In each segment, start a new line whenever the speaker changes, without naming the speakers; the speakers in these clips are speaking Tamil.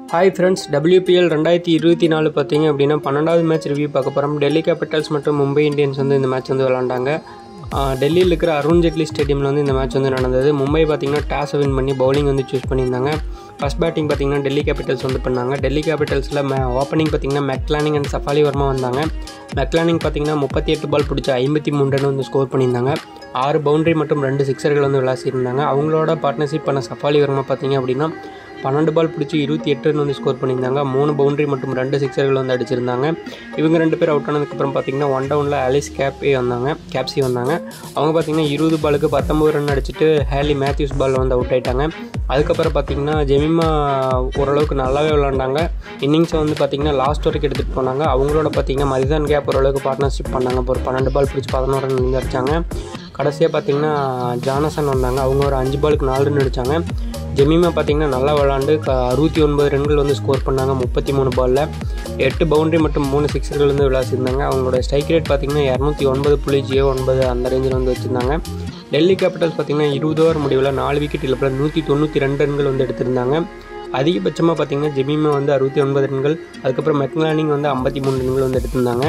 ஹாய் ஃப்ரெண்ட்ஸ் WPL ரெண்டாயிரத்தி இருபத்தி நாலு பார்த்தீங்க அப்படின்னா பன்னெண்டாவது மேட்ச் ரிவ்யூ பார்க்க போகிறோம் டெல்லி கேபிட்டல்ஸ் மற்றும் மும்பை இந்தியன்ஸ் வந்து இந்த மேட்ச் வந்து விளாண்டாங்க ஆஹ் டெல்லியில் இருக்கிற அருண் ஜெட்லி ஸ்டேடியமில் வந்து இந்த மேட்ச் வந்து நடந்தது மும்பை பார்த்தீங்கன்னா டாஸ் வின் பண்ணி பவுலிங் வந்து சூஸ் பண்ணியிருந்தாங்க ஃபஸ்ட் பேட்டிங் பார்த்தீங்கன்னா டெல்லி கேபிட்டல்ஸ் வந்து பண்ணாங்க டெல்லி கேபிட்டல்ஸில் மே ஓப்பனிங் பார்த்தீங்கன்னா மெக்லானிங் அண்ட் சஃபாலி வர்மா வந்தாங்க மெக்லானிங் பார்த்தீங்கன்னா முப்பத்தி எட்டு பால் பிடிச்ச ஐம்பத்தி மூணு ரன் வந்து ஸ்கோர் பண்ணியிருந்தாங்க ஆறு பவுண்டரி மற்றும் ரெண்டு சிக்ஸர்கள் வந்து விளாசியிருந்தாங்க அவங்களோட பார்ட்னர்ஷிப் பண்ண சஃபாலி வர்மா பார்த்தீங்க அப்படின்னா பன்னெண்டு பால் பிடிச்சி இருபத்தி எட்டு ரன் வந்து ஸ்கோர் பண்ணியிருந்தாங்க மூணு பவுண்டரி மற்றும் ரெண்டு சிக்ஸர்கள் வந்து அடிச்சிருந்தாங்க இவங்க ரெண்டு பேர் அவுட் ஆனதுக்கப்புறம் பார்த்தீங்கன்னா ஒன் டவுனில் அலிஸ் கேப்பே வந்தாங்க கேப்சி வந்தாங்க அவங்க பார்த்தீங்கன்னா இருபது பாலுக்கு பத்தொம்பது ரன் அடிச்சுட்டு ஹேலி மேத்யூஸ் பாலில் வந்து அவுட் ஆயிட்டாங்க அதுக்கப்புறம் பார்த்தீங்கன்னா ஜெமிமா ஓரளவுக்கு நல்லாவே விளாண்டாங்க இன்னிங்ஸை வந்து பார்த்தீங்கன்னா லாஸ்ட் வரைக்கும் எடுத்துகிட்டு போனாங்க அவங்களோட பார்த்தீங்கன்னா மதிதான் கேப் ஓரளவுக்கு பார்ட்னர்ஷிப் பண்ணாங்க இப்போ ஒரு பன்னெண்டு பால் பிடிச்சி பதினோரு ரன் வந்து அடித்தாங்க கடைசியாக பார்த்தீங்கன்னா ஜானசன் வந்தாங்க அவங்க ஒரு அஞ்சு பாலுக்கு நாலு ரன் அடித்தாங்க ஜெமிமா பார்த்தீங்கன்னா நல்லா விளாண்டு க அறுபத்தி ஒன்பது ரன்கள் வந்து ஸ்கோர் பண்ணாங்க முப்பத்தி மூணு பாலில் எட்டு பவுண்டரி மற்றும் மூணு சிக்ஸர்கள் வந்து விளாசிருந்தாங்க அவங்களோட ஸ்ட்ரைக் ரேட் பார்த்தீங்கன்னா இரநூத்தி ஒன்பது புள்ளி ஜியோ ஒன்பது அந்த ரேஞ்சில் வந்து வச்சுருந்தாங்க டெல்லி கேபிட்டல்ஸ் பார்த்தீங்கன்னா இருபது ஓவர் முடிவில் நாலு விக்கெட் இழப்பில் நூற்றி தொண்ணூற்றி ரெண்டு ரன்கள் வந்து எடுத்திருந்தாங்க அதிகபட்சமாக பார்த்தீங்கன்னா ஜெமிமா வந்து அறுபத்தி ஒன்பது ரன்கள் அதுக்கப்புறம் மெக்லானிங் வந்து ஐம்பத்தி மூணு ரன்கள் வந்து எடுத்திருந்தாங்க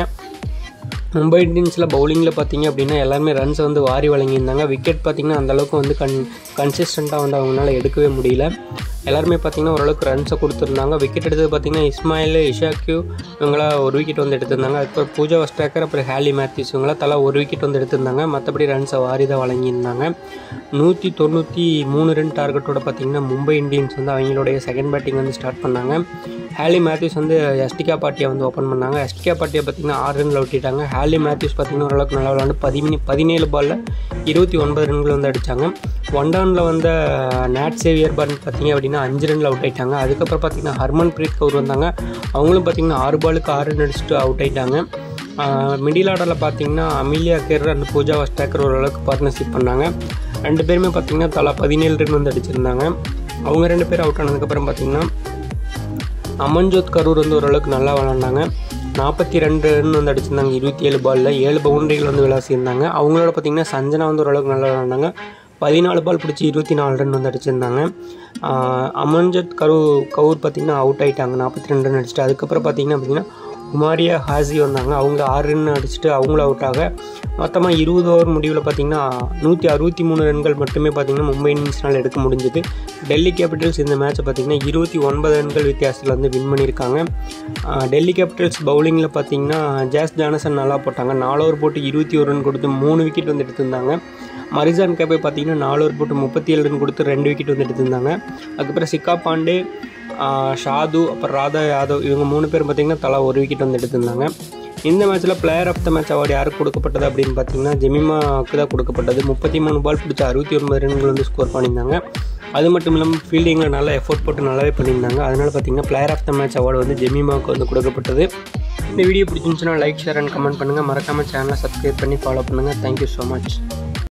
மும்பை இந்தியன்ஸில் பவுலிங்கில் பார்த்தீங்க அப்படின்னா எல்லாருமே ரன்ஸ் வந்து வாரி வழங்கியிருந்தாங்க விக்கெட் பார்த்தீங்கன்னா அந்தளவுக்கு வந்து கன் கன்சிஸ்டண்ட்டாக வந்து அவங்களால எடுக்கவே முடியல எல்லாருமே பார்த்தீங்கன்னா ஓரளவுக்கு ரன்ஸை கொடுத்துருந்தாங்க விக்கெட் எடுத்தது பார்த்தீங்கன்னா இஸ்மாயில் இஷாக்யூ இவங்களாம் ஒரு விக்கெட் வந்து எடுத்திருந்தாங்க அதுக்கப்புறம் பூஜா வஸ்டாக்கர் அப்புறம் ஹேலி மேத்யூஸ் இவங்களாம் தலா ஒரு விக்கெட் வந்து எடுத்திருந்தாங்க மற்றபடி ரன்ஸை வாரி தான் வழங்கியிருந்தாங்க நூற்றி தொண்ணூற்றி மூணு ரன் டார்கெட்டோட பார்த்தீங்கன்னா மும்பை இந்தியன்ஸ் வந்து அவங்களுடைய செகண்ட் பேட்டிங் வந்து ஸ்டார்ட் பண்ணாங்க ஹேலி மேத்யூஸ் வந்து எஸ்டிகா பாட்டியை வந்து ஓப்பன் பண்ணாங்க எஸ்டிகா பாட்டியை பார்த்தீங்கன்னா ஆறு ரனில் விட்டுட்டாங்க ஹேலி மேத்யூஸ் பார்த்தீங்கன்னா ஓரளவுக்கு நல்லா விளாண்டு பதிமூணு பதினேழு பாலில் இருபத்தி ஒன்பது ரன்கள் வந்து அடித்தாங்க ஒன் டவுனில் வந்த நேட் சேவியர் பர்ன் பார்த்தீங்க அப்படின்னா அஞ்சு ரனில் அவுட் ஆயிட்டாங்க அதுக்கப்புறம் பார்த்தீங்கன்னா ஹர்மன் பிரீத் கவுர் வந்தாங்க அவங்களும் பார்த்தீங்கன்னா ஆறு பாலுக்கு ஆறு ரன் அடிச்சுட்டு அவுட் ஆயிட்டாங்க மிடில் ஆர்டரில் பார்த்தீங்கன்னா Amelia Kerr and Pooja Vastrakar ஓரளவுக்கு பார்ட்னர்ஷிப் பண்ணாங்க ரெண்டு பேருமே பார்த்தீங்கன்னா தலா பதினேழு ரன் வந்து அடிச்சிருந்தாங்க அவங்க ரெண்டு பேரும் அவுட் ஆனதுக்கப்புறம் பார்த்தீங்கன்னா அமன்ஜோத் கரூர் வந்து ஓரளவுக்கு நல்லா விளாண்டாங்க நாற்பத்தி ரெண்டு ரன் வந்து அடிச்சிருந்தாங்க இருபத்தி ஏழு பாலில் ஏழு பவுண்டரிகள் வந்து விளாசியிருந்தாங்க அவங்களோட பார்த்தீங்கன்னா சஞ்சனா வந்து ஓரளவுக்கு நல்லா விளாண்டாங்க பதினாலு பால் பிடிச்சி இருபத்தி நாலு ரன் வந்து அடிச்சிருந்தாங்க அமன்ஜத் கரு கவுர் பார்த்திங்கன்னா அவுட் ஆகிட்டாங்க நாற்பத்தி ரெண்டு ரன் அடிச்சுட்டு அதுக்கப்புறம் பார்த்திங்கன்னா பார்த்திங்கன்னா குமாரியா ஹாசி வந்தாங்க அவங்க ஆறு ரன் அடிச்சுட்டு அவங்களும் அவுட் ஆக மொத்தமாக இருபது ஓவர் முடிவில் பார்த்திங்கன்னா நூற்றி அறுபத்தி மூணு ரன்கள் மட்டுமே பார்த்திங்கன்னா மும்பை இந்தியன்ஸ்னால் எடுக்க முடிஞ்சது டெல்லி கேபிட்டல்ஸ் இந்த மேட்ச்சை பார்த்திங்கன்னா இருபத்தி ஒன்பது ரன்கள் வித்தியாசத்தில் வந்து வின் பண்ணியிருக்காங்க டெல்லி கேபிட்டல்ஸ் பவுலிங்கில் பார்த்திங்கன்னா ஜாஸ் ஜானசன் நல்லா போட்டாங்க நாலு ஓவர் போட்டு இருபத்தி ஒரு ரன் கொடுத்து மூணு விக்கெட் வந்து எடுத்திருந்தாங்க மரிசான் கேப்பை பார்த்தீங்கன்னா நாலு ஓவர் போட்டு முப்பத்தி ஏழு ரன் கொடுத்து ரெண்டு விக்கெட் வந்து எடுத்திருந்தாங்க அதுக்கப்புறம் சிக்கா பாண்டே ஷாது அப்புறம் ராதா யாதவ் இவங்க மூணு பேர் பார்த்திங்கன்னா தலா ஒரு விக்கெட் வந்து எடுத்திருந்தாங்க இந்த மேட்ச்சில் player of the match award யாருக்கு கொடுக்கப்பட்டது அப்படின்னு பார்த்தீங்கன்னா ஜெமிமாவுக்கு தான் கொடுக்கப்பட்டது முப்பத்தி மூணு பால் பிடிச்ச அறுபத்தி ஒன்பது ரன்கள் வந்து ஸ்கோர் பண்ணியிருந்தாங்க அது மட்டும் இல்லாமல் ஃபீல்டிங்கில் நல்லா எஃபோர்ட் போட்டு நல்லாவே பண்ணியிருந்தாங்க அதனால் பார்த்தீங்கன்னா player of the match award வந்து ஜெமிமாவுக்கு வந்து கொடுக்கப்பட்டது இந்த வீடியோ பிடிச்சிருந்துச்சுன்னா லைக் ஷேர் அண்ட் கமெண்ட் பண்ணுங்கள் மறக்காமல் சேனலை சப்ஸ்கிரைப் பண்ணி ஃபாலோ பண்ணுங்கள் தேங்க்யூ ஸோ மச்